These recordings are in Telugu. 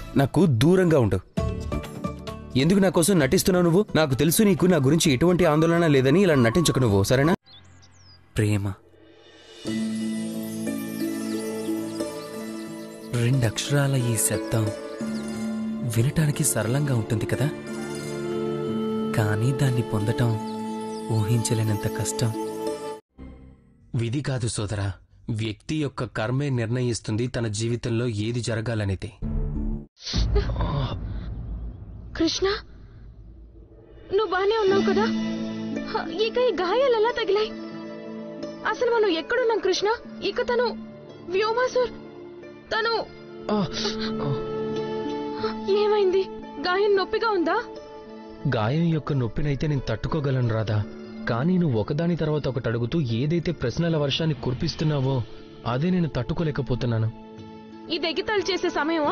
నాకు దూరంగా ఉండు ఎందుకు నా కోసం నటిస్తున్నావు నువ్వు నాకు తెలుసు నీకు నా గురించి ఎటువంటి ఆందోళన లేదని ఇలా నటించకు నువ్వు సరేనా ప్రేమ రెండు అక్షరాల ఈ శబ్దం వినటానికి సరళంగా ఉంటుంది కదా కానీ దాన్ని పొందటం ఊహించలేనంత కష్టం విధి కాదు సోదరా వ్యక్తి యొక్క కర్మే నిర్ణయిస్తుంది తన జీవితంలో ఏది జరగాలనేది కృష్ణ నువ్వు బానే ఉన్నావు కదా హ, ఇక ఈ గాయాలు ఎలా తగిలాయి అసలు మనం ఎక్కడున్నాం కృష్ణ ఇక తను వ్యోమాసుర్ తను ఏమైంది గాయం నొప్పిగా ఉందా గాయం యొక్క నొప్పినైతే నేను తట్టుకోగలను రాదా కానీ నువ్వు ఒకదాని తర్వాత ఒకటి అడుగుతూ ఏదైతే ప్రశ్నల వర్షాన్ని కురిపిస్తున్నావో అదే నేను తట్టుకోలేకపోతున్నాను ఇది ఎగితాలు చేసే సమయమా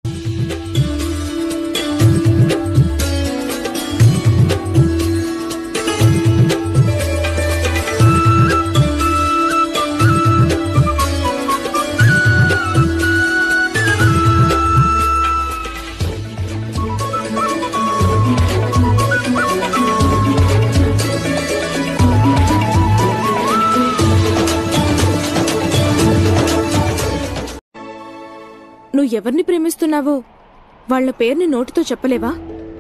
నువ్వు ఎవరిని ప్రేమిస్తున్నావో వాళ్ళ పేరుని నోటితో చెప్పలేవా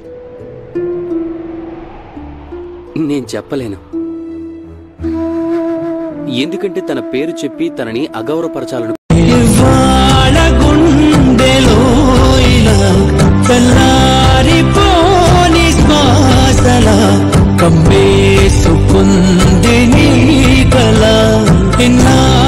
నేను చెప్పలేను ఎందుకంటే తన పేరు చెప్పి తనని అగౌరవపరచాలను ఇవాళ గుండెలో ఇలా చల్లారిపోని శ్వాసల కమ్మేసుకుంది నీ కల ఎన్నా